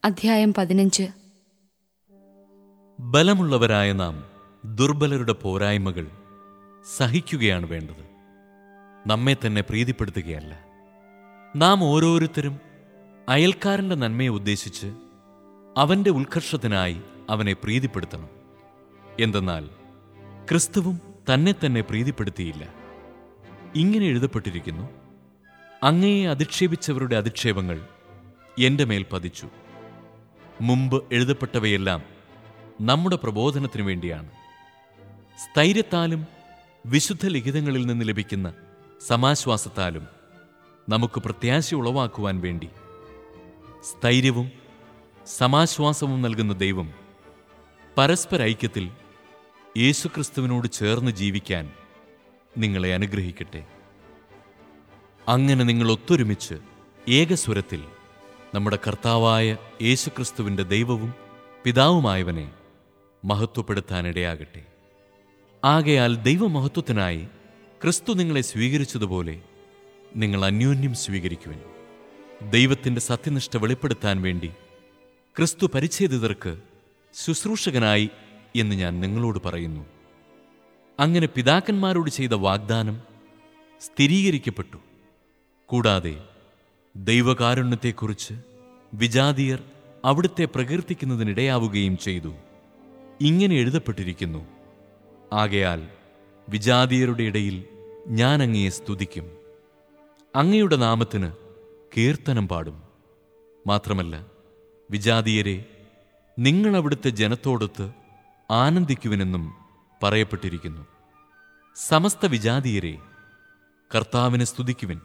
അധ്യായം പതിനഞ്ച് ബലമുള്ളവരായ നാം ദുർബലരുടെ പോരായ്മകൾ സഹിക്കുകയാണ് വേണ്ടത് നമ്മെ തന്നെ പ്രീതിപ്പെടുത്തുകയല്ല നാം ഓരോരുത്തരും അയൽക്കാരന്റെ നന്മയെ ഉദ്ദേശിച്ച് അവന്റെ ഉത്കർഷത്തിനായി അവനെ പ്രീതിപ്പെടുത്തണം എന്തെന്നാൽ ക്രിസ്തുവും തന്നെ തന്നെ പ്രീതിപ്പെടുത്തിയില്ല ഇങ്ങനെ എഴുതപ്പെട്ടിരിക്കുന്നു അങ്ങയെ അധിക്ഷേപിച്ചവരുടെ അധിക്ഷേപങ്ങൾ എന്റെ മേൽ പതിച്ചു മുമ്പ് എഴുതപ്പെട്ടവയെല്ലാം നമ്മുടെ പ്രബോധനത്തിനു വേണ്ടിയാണ് സ്ഥൈര്യത്താലും വിശുദ്ധ ലിഖിതങ്ങളിൽ നിന്ന് ലഭിക്കുന്ന സമാശ്വാസത്താലും നമുക്ക് പ്രത്യാശ ഉളവാക്കുവാൻ വേണ്ടി സ്ഥൈര്യവും സമാശ്വാസവും നൽകുന്ന ദൈവം പരസ്പര ഐക്യത്തിൽ യേശുക്രിസ്തുവിനോട് ചേർന്ന് ജീവിക്കാൻ നിങ്ങളെ അനുഗ്രഹിക്കട്ടെ അങ്ങനെ നിങ്ങൾ ഒത്തൊരുമിച്ച് ഏകസ്വരത്തിൽ നമ്മുടെ കർത്താവായ യേശുക്രിസ്തുവിൻ്റെ ദൈവവും പിതാവുമായവനെ മഹത്വപ്പെടുത്താനിടയാകട്ടെ ആകയാൽ ദൈവമഹത്വത്തിനായി ക്രിസ്തു നിങ്ങളെ സ്വീകരിച്ചതുപോലെ നിങ്ങൾ അന്യോന്യം സ്വീകരിക്കുവിൻ ദൈവത്തിൻ്റെ സത്യനിഷ്ഠ വെളിപ്പെടുത്താൻ വേണ്ടി ക്രിസ്തു പരിച്ഛേദിതർക്ക് ശുശ്രൂഷകനായി എന്ന് ഞാൻ നിങ്ങളോട് പറയുന്നു അങ്ങനെ പിതാക്കന്മാരോട് ചെയ്ത വാഗ്ദാനം സ്ഥിരീകരിക്കപ്പെട്ടു കൂടാതെ ദൈവകാരുണ്യത്തെക്കുറിച്ച് വിജാതിയർ അവിടുത്തെ പ്രകീർത്തിക്കുന്നതിനിടയാവുകയും ചെയ്തു ഇങ്ങനെ എഴുതപ്പെട്ടിരിക്കുന്നു ആകയാൽ വിജാതിയരുടെ ഇടയിൽ ഞാൻ അങ്ങയെ സ്തുതിക്കും അങ്ങയുടെ നാമത്തിന് കീർത്തനം പാടും മാത്രമല്ല വിജാതിയരെ നിങ്ങൾ അവിടുത്തെ ജനത്തോടൊത്ത് ആനന്ദിക്കുവിനെന്നും പറയപ്പെട്ടിരിക്കുന്നു സമസ്ത വിജാതിയരെ കർത്താവിനെ സ്തുതിക്കുവിൻ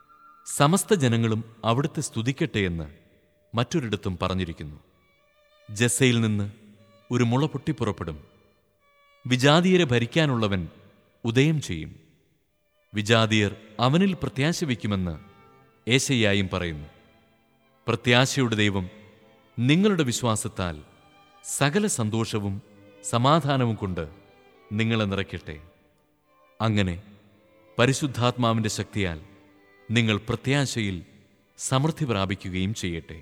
സമസ്ത ജനങ്ങളും അവിടുത്തെ സ്തുതിക്കട്ടെ എന്ന് മറ്റൊരിടത്തും പറഞ്ഞിരിക്കുന്നു ജസയിൽ നിന്ന് ഒരു മുള പൊട്ടിപ്പുറപ്പെടും വിജാതിയരെ ഭരിക്കാനുള്ളവൻ ഉദയം ചെയ്യും വിജാതിയർ അവനിൽ പ്രത്യാശ വയ്ക്കുമെന്ന് ഏശയ്യായും പറയുന്നു പ്രത്യാശയുടെ ദൈവം നിങ്ങളുടെ വിശ്വാസത്താൽ സകല സന്തോഷവും സമാധാനവും കൊണ്ട് നിങ്ങളെ നിറയ്ക്കട്ടെ അങ്ങനെ പരിശുദ്ധാത്മാവിൻ്റെ ശക്തിയാൽ നിങ്ങൾ പ്രത്യാശയിൽ സമൃദ്ധി പ്രാപിക്കുകയും ചെയ്യട്ടെ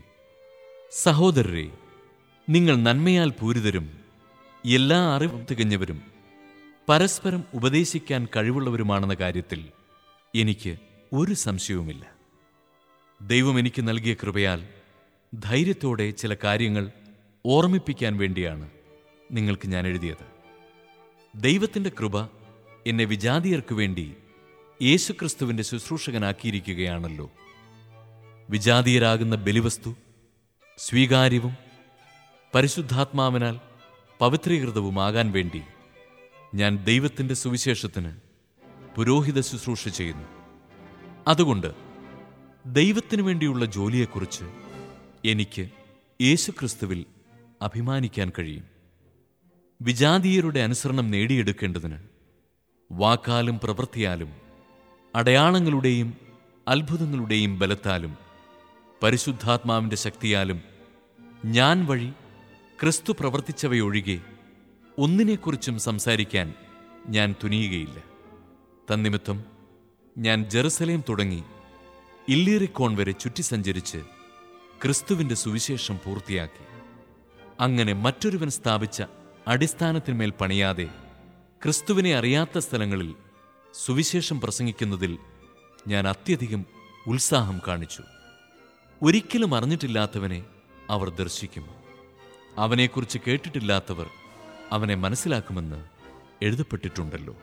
സഹോദരരെ നിങ്ങൾ നന്മയാൽ പൂരിതരും എല്ലാ അറിവും തികഞ്ഞവരും പരസ്പരം ഉപദേശിക്കാൻ കഴിവുള്ളവരുമാണെന്ന കാര്യത്തിൽ എനിക്ക് ഒരു സംശയവുമില്ല ദൈവം എനിക്ക് നൽകിയ കൃപയാൽ ധൈര്യത്തോടെ ചില കാര്യങ്ങൾ ഓർമ്മിപ്പിക്കാൻ വേണ്ടിയാണ് നിങ്ങൾക്ക് ഞാൻ എഴുതിയത് ദൈവത്തിൻ്റെ കൃപ എന്നെ വിജാതിയർക്ക് വേണ്ടി യേശുക്രിസ്തുവിൻ്റെ ശുശ്രൂഷകനാക്കിയിരിക്കുകയാണല്ലോ വിജാതീയരാകുന്ന ബലിവസ്തു സ്വീകാര്യവും പരിശുദ്ധാത്മാവിനാൽ പവിത്രീകൃതവുമാകാൻ വേണ്ടി ഞാൻ ദൈവത്തിൻ്റെ സുവിശേഷത്തിന് പുരോഹിത ശുശ്രൂഷ ചെയ്യുന്നു അതുകൊണ്ട് ദൈവത്തിനു വേണ്ടിയുള്ള ജോലിയെക്കുറിച്ച് എനിക്ക് യേശുക്രിസ്തുവിൽ അഭിമാനിക്കാൻ കഴിയും വിജാതീയരുടെ അനുസരണം നേടിയെടുക്കേണ്ടതിന് വാക്കാലും പ്രവൃത്തിയാലും അടയാളങ്ങളുടെയും അത്ഭുതങ്ങളുടെയും ബലത്താലും പരിശുദ്ധാത്മാവിൻ്റെ ശക്തിയാലും ഞാൻ വഴി ക്രിസ്തു പ്രവർത്തിച്ചവയൊഴികെ ഒന്നിനെക്കുറിച്ചും സംസാരിക്കാൻ ഞാൻ തുനിയുകയില്ല തന്നിമിത്തം ഞാൻ ജെറുസലേം തുടങ്ങി ഇല്ലീറിക്കോൺ വരെ ചുറ്റി സഞ്ചരിച്ച് ക്രിസ്തുവിൻ്റെ സുവിശേഷം പൂർത്തിയാക്കി അങ്ങനെ മറ്റൊരുവൻ സ്ഥാപിച്ച അടിസ്ഥാനത്തിന്മേൽ പണിയാതെ ക്രിസ്തുവിനെ അറിയാത്ത സ്ഥലങ്ങളിൽ സുവിശേഷം പ്രസംഗിക്കുന്നതിൽ ഞാൻ അത്യധികം ഉത്സാഹം കാണിച്ചു ഒരിക്കലും അറിഞ്ഞിട്ടില്ലാത്തവനെ അവർ ദർശിക്കും അവനെക്കുറിച്ച് കേട്ടിട്ടില്ലാത്തവർ അവനെ മനസ്സിലാക്കുമെന്ന് എഴുതപ്പെട്ടിട്ടുണ്ടല്ലോ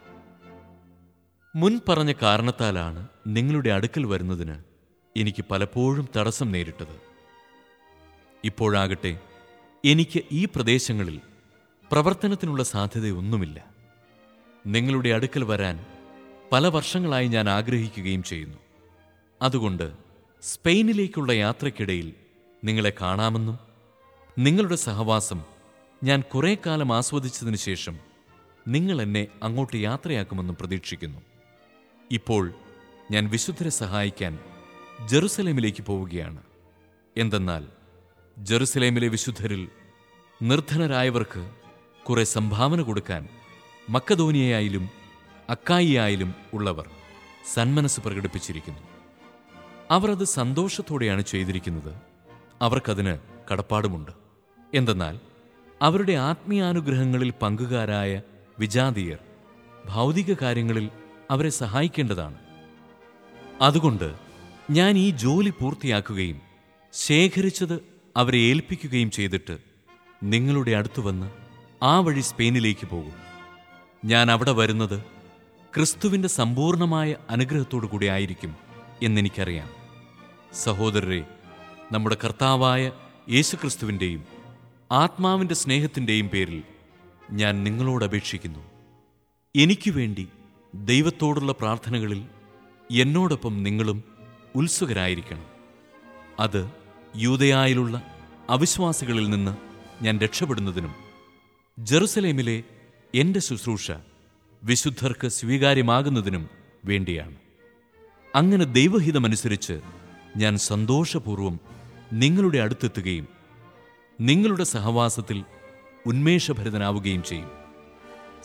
മുൻ പറഞ്ഞ കാരണത്താലാണ് നിങ്ങളുടെ അടുക്കൽ വരുന്നതിന് എനിക്ക് പലപ്പോഴും തടസ്സം നേരിട്ടത് ഇപ്പോഴാകട്ടെ എനിക്ക് ഈ പ്രദേശങ്ങളിൽ പ്രവർത്തനത്തിനുള്ള സാധ്യതയൊന്നുമില്ല നിങ്ങളുടെ അടുക്കൽ വരാൻ പല വർഷങ്ങളായി ഞാൻ ആഗ്രഹിക്കുകയും ചെയ്യുന്നു അതുകൊണ്ട് സ്പെയിനിലേക്കുള്ള യാത്രയ്ക്കിടയിൽ നിങ്ങളെ കാണാമെന്നും നിങ്ങളുടെ സഹവാസം ഞാൻ കുറേ കാലം ആസ്വദിച്ചതിന് ശേഷം നിങ്ങൾ എന്നെ അങ്ങോട്ട് യാത്രയാക്കുമെന്നും പ്രതീക്ഷിക്കുന്നു ഇപ്പോൾ ഞാൻ വിശുദ്ധരെ സഹായിക്കാൻ ജെറുസലേമിലേക്ക് പോവുകയാണ് എന്തെന്നാൽ ജെറുസലേമിലെ വിശുദ്ധരിൽ നിർധനരായവർക്ക് കുറെ സംഭാവന കൊടുക്കാൻ മക്കധോനിയായാലും അക്കായിയായാലും ഉള്ളവർ സന്മനസ് പ്രകടിപ്പിച്ചിരിക്കുന്നു അവർ അത് സന്തോഷത്തോടെയാണ് ചെയ്തിരിക്കുന്നത് അവർക്കതിന് കടപ്പാടുമുണ്ട് എന്തെന്നാൽ അവരുടെ ആത്മീയാനുഗ്രഹങ്ങളിൽ പങ്കുകാരായ വിജാതീയർ ഭൗതിക കാര്യങ്ങളിൽ അവരെ സഹായിക്കേണ്ടതാണ് അതുകൊണ്ട് ഞാൻ ഈ ജോലി പൂർത്തിയാക്കുകയും ശേഖരിച്ചത് അവരെ ഏൽപ്പിക്കുകയും ചെയ്തിട്ട് നിങ്ങളുടെ അടുത്ത് വന്ന് ആ വഴി സ്പെയിനിലേക്ക് പോകും ഞാൻ അവിടെ വരുന്നത് ക്രിസ്തുവിൻ്റെ സമ്പൂർണമായ അനുഗ്രഹത്തോടു കൂടി ആയിരിക്കും എന്നെനിക്കറിയാം സഹോദരരെ നമ്മുടെ കർത്താവായ യേശുക്രിസ്തുവിൻ്റെയും ആത്മാവിൻ്റെ സ്നേഹത്തിൻ്റെയും പേരിൽ ഞാൻ നിങ്ങളോട് അപേക്ഷിക്കുന്നു എനിക്കു വേണ്ടി ദൈവത്തോടുള്ള പ്രാർത്ഥനകളിൽ എന്നോടൊപ്പം നിങ്ങളും ഉത്സുകരായിരിക്കണം അത് യൂതയായിലുള്ള അവിശ്വാസികളിൽ നിന്ന് ഞാൻ രക്ഷപ്പെടുന്നതിനും ജെറുസലേമിലെ എൻ്റെ ശുശ്രൂഷ വിശുദ്ധർക്ക് സ്വീകാര്യമാകുന്നതിനും വേണ്ടിയാണ് അങ്ങനെ ദൈവഹിതമനുസരിച്ച് ഞാൻ സന്തോഷപൂർവ്വം നിങ്ങളുടെ അടുത്തെത്തുകയും നിങ്ങളുടെ സഹവാസത്തിൽ ഉന്മേഷഭരിതനാവുകയും ചെയ്യും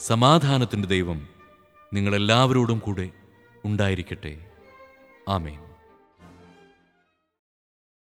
സമാധാനത്തിൻ്റെ ദൈവം നിങ്ങളെല്ലാവരോടും കൂടെ ഉണ്ടായിരിക്കട്ടെ ആമേൻ